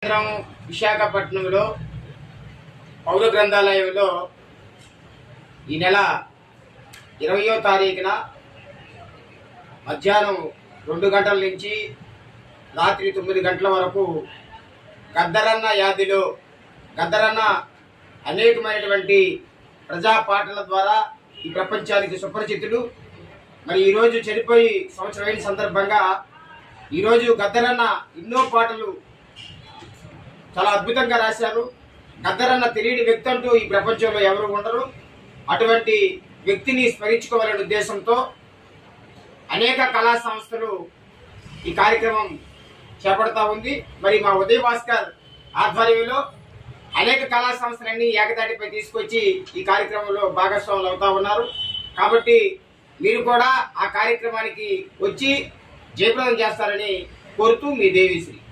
కేంద్రం విశాఖపట్నంలో పౌర గ్రంథాలయంలో ఈ నెల ఇరవయో తారీఖున మధ్యాహ్నం రెండు గంటల నుంచి రాత్రి తొమ్మిది గంటల వరకు గద్దరన్న యాదిలో గద్దరన్న అనేకమైనటువంటి ప్రజా పాటల ద్వారా ఈ ప్రపంచానికి సుపరిచితుడు మరి ఈరోజు చనిపోయి సంవత్సరం అయిన సందర్భంగా ఈరోజు గద్దరన్న ఎన్నో పాటలు చాలా అద్భుతంగా రాశారు గద్దరన్న తెలియని వ్యక్తి అంటూ ఈ ప్రపంచంలో ఎవరు ఉండరు అటువంటి వ్యక్తిని స్మరించుకోవాలనే ఉద్దేశంతో అనేక కళా సంస్థలు ఈ కార్యక్రమం చేపడతా ఉంది మరి మా ఉదయ్ భాస్కర్ ఆధ్వర్యంలో అనేక కళా సంస్థలన్నీ ఏకతాటిపై తీసుకొచ్చి ఈ కార్యక్రమంలో భాగస్వాములు అవుతా ఉన్నారు కాబట్టి మీరు కూడా ఆ కార్యక్రమానికి వచ్చి జయప్రదం చేస్తారని కోరుతూ మీ దేవిశ్రీ